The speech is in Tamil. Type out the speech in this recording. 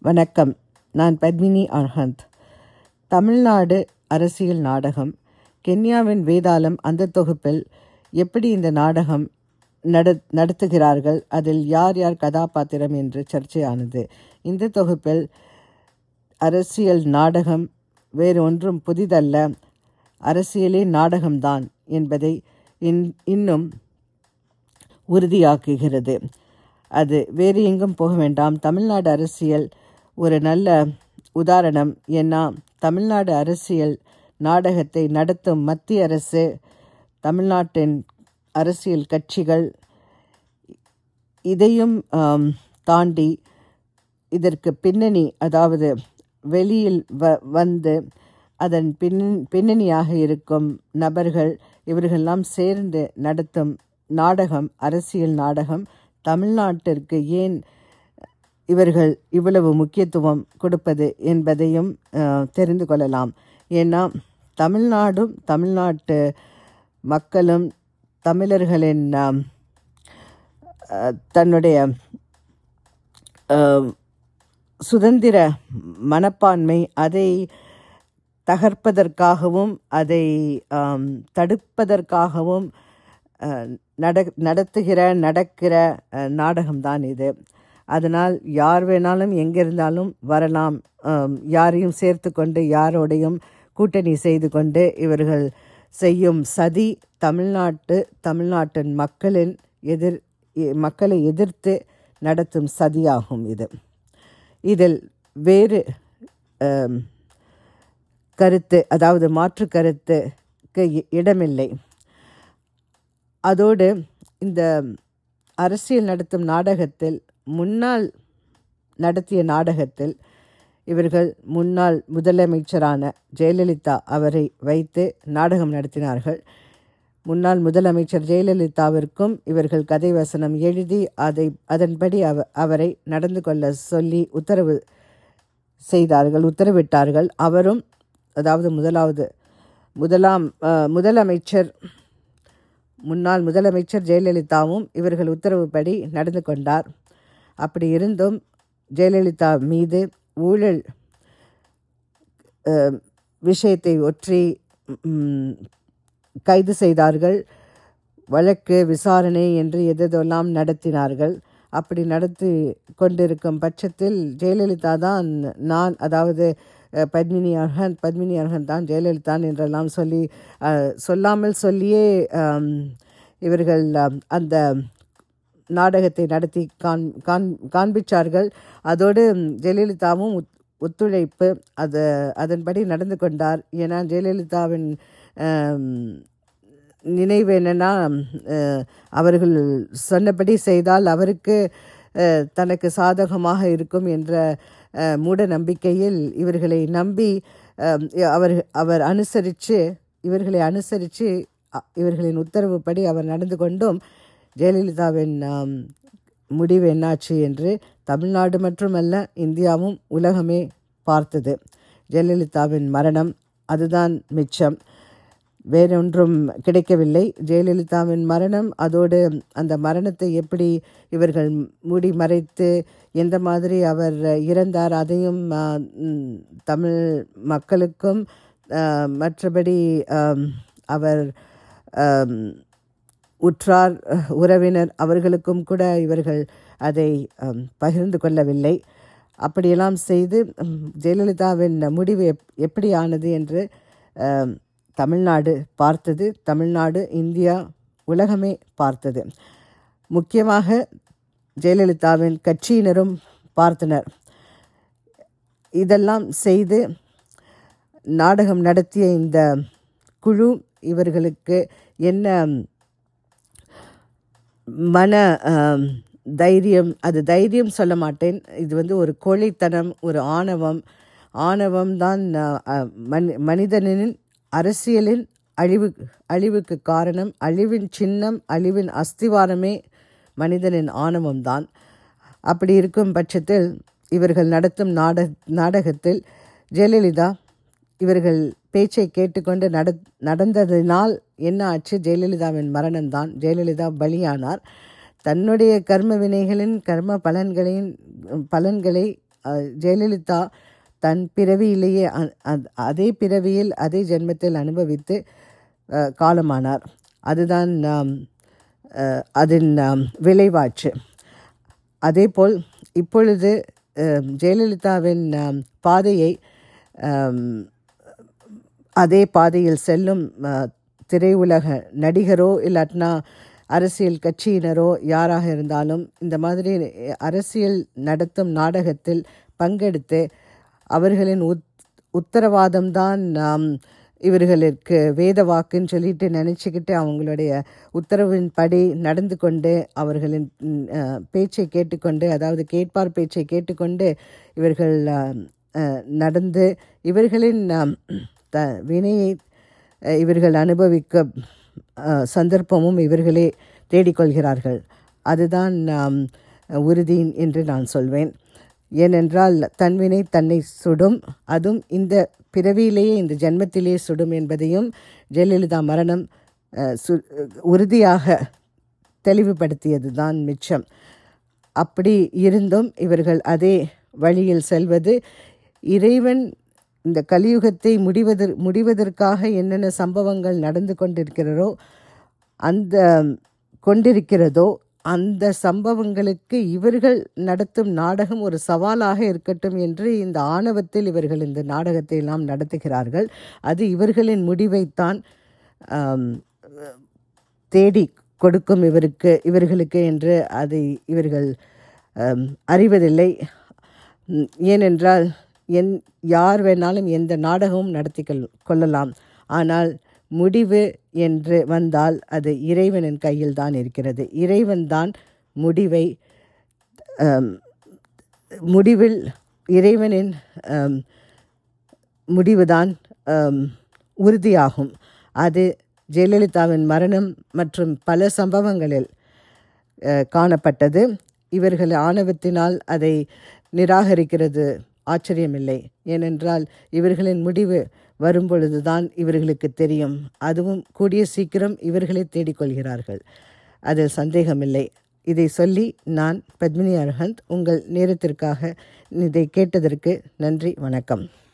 வணக்கம் நான் பத்மினி அர்ஹந்த் தமிழ்நாடு அரசியல் நாடகம் கென்யாவின் வேதாளம் அந்த தொகுப்பில் எப்படி இந்த நாடகம் நட நடத்துகிறார்கள் அதில் யார் யார் கதாபாத்திரம் என்று சர்ச்சையானது இந்த தொகுப்பில் அரசியல் நாடகம் வேறு ஒன்றும் புதிதல்ல அரசியலே நாடகம்தான் என்பதை இன் இன்னும் உறுதியாக்குகிறது அது வேறு எங்கும் போக வேண்டாம் தமிழ்நாடு அரசியல் ஒரு நல்ல உதாரணம் ஏன்னா தமிழ்நாடு அரசியல் நாடகத்தை நடத்தும் மத்திய அரசு தமிழ்நாட்டின் அரசியல் கட்சிகள் இதையும் ஆம், தாண்டி இதற்கு பின்னணி அதாவது வெளியில் வ வந்து அதன் பின் பின்னணியாக இருக்கும் நபர்கள் இவர்களெல்லாம் சேர்ந்து நடத்தும் நாடகம் அரசியல் நாடகம் தமிழ்நாட்டிற்கு ஏன் இவர்கள் இவ்வளவு முக்கியத்துவம் கொடுப்பது என்பதையும் அஹ், தெரிந்து கொள்ளலாம் ஏன்னா தமிழ்நாடும் தமிழ்நாட்டு மக்களும் தமிழர்களின் ஆம், அஹ், தன்னுடைய அஹ், சுதந்திர மனப்பான்மை அதை தகர்ப்பதற்காகவும் அதை ஆம், தடுப்பதற்காகவும் அஹ், நட நடத்துகிற நடக்கிற அஹ், நாடகம்தான் இது அதனால் யார் வேணாலும் எங்கிருந்தாலும் வரலாம் ஆம், யாரையும் சேர்த்து கொண்டு யாரோடையும் கூட்டணி செய்து கொண்டு இவர்கள் செய்யும் சதி தமிழ்நாட்டு தமிழ்நாட்டின் மக்களின் எதிர் எ- மக்களை எதிர்த்து நடத்தும் சதியாகும் இது இதில் வேறு ஆம், கருத்து அதாவது மாற்று கருத்துக்கு இ- இடமில்லை அதோடு இந்த அரசியல் நடத்தும் நாடகத்தில் முன்னாள் நடத்திய நாடகத்தில் இவர்கள் முன்னாள் முதலமைச்சரான ஜெயலலிதா அவரை வைத்து நாடகம் நடத்தினார்கள் முன்னாள் முதலமைச்சர் ஜெயலலிதாவிற்கும் இவர்கள் கதை வசனம் எழுதி அதை அதன்படி அவ அவரை நடந்து கொள்ள சொல்லி உத்தரவு செய்தார்கள் உத்தரவிட்டார்கள் அவரும் அதாவது முதலாவது முதலாம் அஹ், முதலமைச்சர் முன்னாள் முதலமைச்சர் ஜெயலலிதாவும் இவர்கள் உத்தரவுப்படி நடந்து கொண்டார் அப்படி இருந்தும் ஜெயலலிதா மீது ஊழல் அஹ், விஷயத்தை ஒற்றி ம், கைது செய்தார்கள் வழக்கு விசாரணை என்று எதெல்லாம் நடத்தினார்கள் அப்படி நடத்தி கொண்டிருக்கும் பட்சத்தில் ஜெயலலிதா தான் நான் அதாவது அஹ், பத்மினி அர்ஹன் பத்மினி அர்ஹன் தான் ஜெயலலிதான் என்றெல்லாம் சொல்லி அஹ், சொல்லாமல் சொல்லியே ஆம், இவர்கள் ஆம், அந்த நாடகத்தை நடத்தி காண் காண் காண்பிச்சார்கள் அதோடு ஜெயலலிதாவும் ஒத்- ஒத்துழைப்பு அது அதன்படி நடந்து கொண்டார் ஏன்னா ஜெயலலிதாவின் ஆம், நினைவு என்னன்னா அஹ், அவர்கள் சொன்னபடி செய்தால் அவருக்கு அஹ், தனக்கு சாதகமாக இருக்கும் என்ற அஹ், மூட நம்பிக்கையில் இவர்களை நம்பி அஹ், அவர் அவர் அனுசரித்து இவர்களை அனுசரித்து இவர்களின் உத்தரவுப்படி அவர் நடந்து கொண்டும் ஜெயலலிதாவின் ஆம், முடிவு என்னாச்சு என்று தமிழ்நாடு மட்டுமல்ல இந்தியாவும் உலகமே பார்த்தது ஜெயலலிதாவின் மரணம் அதுதான் மிச்சம் வேறொன்றும் கிடைக்கவில்லை ஜெயலலிதாவின் மரணம் அதோடு அந்த மரணத்தை எப்படி இவர்கள் மூடி மறைத்து எந்த மாதிரி அவர் இறந்தார் அதையும் ஆ, ம், தமிழ் மக்களுக்கும் ஆ, மற்றபடி ஆம், அவர் ஆம், உற்றார் அஹ், உறவினர் அவர்களுக்கும் கூட இவர்கள் அதை அம், பகிர்ந்து கொள்ளவில்லை அப்படியெல்லாம் செய்து ம், ஜெயலலிதாவின் முடிவு எப் எப்படி ஆனது என்று அம், தமிழ்நாடு பார்த்தது தமிழ்நாடு இந்தியா உலகமே பார்த்தது முக்கியமாக ஜெயலலிதாவின் கட்சியினரும் பார்த்தனர் இதெல்லாம் செய்து நாடகம் நடத்திய இந்த குழு இவர்களுக்கு என்ன மன ஆம், தைரியம் அது தைரியம் சொல்ல மாட்டேன் இது வந்து ஒரு கோழைத்தனம் ஒரு ஆணவம் ஆணவம் தான் மனி மனிதனின் அரசியலின் அழிவு அழிவுக்கு காரணம் அழிவின் சின்னம் அழிவின் அஸ்திவாரமே மனிதனின் ஆணவம்தான் அப்படி இருக்கும் பட்சத்தில் இவர்கள் நடத்தும் நாட நாடகத்தில் ஜெயலலிதா இவர்கள் பேச்சை கேட்டுக்கொண்டு நட நடந்ததினால் என்ன ஆச்சு ஜெயலலிதாவின் மரணம்தான் ஜெயலலிதா பலியானார் தன்னுடைய கர்ம வினைகளின் கர்ம பலன்களின் பலன்களை அஹ், ஜெயலலிதா தன் பிறவியிலேயே அ- அ- அதே பிறவியில் அதே ஜென்மத்தில் அனுபவித்து அஹ், காலமானார் அதுதான் ஆம், அஹ், அதன் ஆம், விளைவாச்சு அதேபோல் இப்பொழுது அஹ், ஜெயலலிதாவின் ஆம், பாதையை ஆம், அதே பாதையில் செல்லும் அஹ், திரையுலக நடிகரோ இல்லாட்டினா அரசியல் கட்சியினரோ யாராக இருந்தாலும் இந்த மாதிரி அரசியல் நடத்தும் நாடகத்தில் பங்கெடுத்து அவர்களின் உத் உத்தரவாதம்தான் நாம் இவர்களுக்கு வேத வாக்குன்னு சொல்லிட்டு நினச்சிக்கிட்டு அவங்களுடைய உத்தரவின்படி நடந்து கொண்டு அவர்களின் ம், அஹ், பேச்சை கேட்டுக்கொண்டு அதாவது கேட்பார் பேச்சை கேட்டுக்கொண்டு இவர்கள் அஹ், அஹ், நடந்து இவர்களின் அஹ், த வினையை அஹ், இவர்கள் அனுபவிக்க அஹ், சந்தர்ப்பமும் இவர்களே தேடிக்கொள்கிறார்கள் அதுதான் ஆம், உறுதி என்று நான் சொல்வேன் ஏனென்றால் தன்வினை தன்னை சுடும் அதுவும் இந்த பிறவியிலேயே இந்த ஜென்மத்திலேயே சுடும் என்பதையும் ஜெயலலிதா மரணம் அஹ், சு- உறுதியாக தெளிவுபடுத்தியது தான் மிச்சம் அப்படி இருந்தும் இவர்கள் அதே வழியில் செல்வது இறைவன் இந்த கலியுகத்தை முடிவதற் முடிவதற்காக என்னென்ன சம்பவங்கள் நடந்து கொண்டிருக்கிறதோ அந்த கொண்டிருக்கிறதோ அந்த சம்பவங்களுக்கு இவர்கள் நடத்தும் நாடகம் ஒரு சவாலாக இருக்கட்டும் என்று இந்த ஆணவத்தில் இவர்கள் இந்த நாடகத்தை எல்லாம் நடத்துகிறார்கள் அது இவர்களின் முடிவைத்தான் ஆம், தேடி கொடுக்கும் இவருக்கு இவர்களுக்கு என்று அதை இவர்கள் ஆம், அறிவதில்லை ம், ஏனென்றால் என் யார் வேணாலும் எந்த நாடகமும் நடத்தி கொள்- கொள்ளலாம் ஆனால் முடிவு என்று வந்தால் அது இறைவனின் கையில் தான் இருக்கிறது இறைவன் தான் முடிவை ஆம், முடிவில் இறைவனின் ஆம், முடிவுதான் ஆம், உறுதியாகும் அது ஜெயலலிதாவின் மரணம் மற்றும் பல சம்பவங்களில் அஹ், காணப்பட்டது இவர்கள் ஆணவத்தினால் அதை நிராகரிக்கிறது ஆச்சரியமில்லை ஏனென்றால் இவர்களின் முடிவு வரும்பொழுதுதான் இவர்களுக்கு தெரியும் அதுவும் கூடிய சீக்கிரம் இவர்களே தேடிக்கொள்கிறார்கள் அதில் சந்தேகமில்லை இதை சொல்லி நான் பத்மினி அர்ஹந்த் உங்கள் நேரத்திற்காக இதை கேட்டதற்கு நன்றி வணக்கம்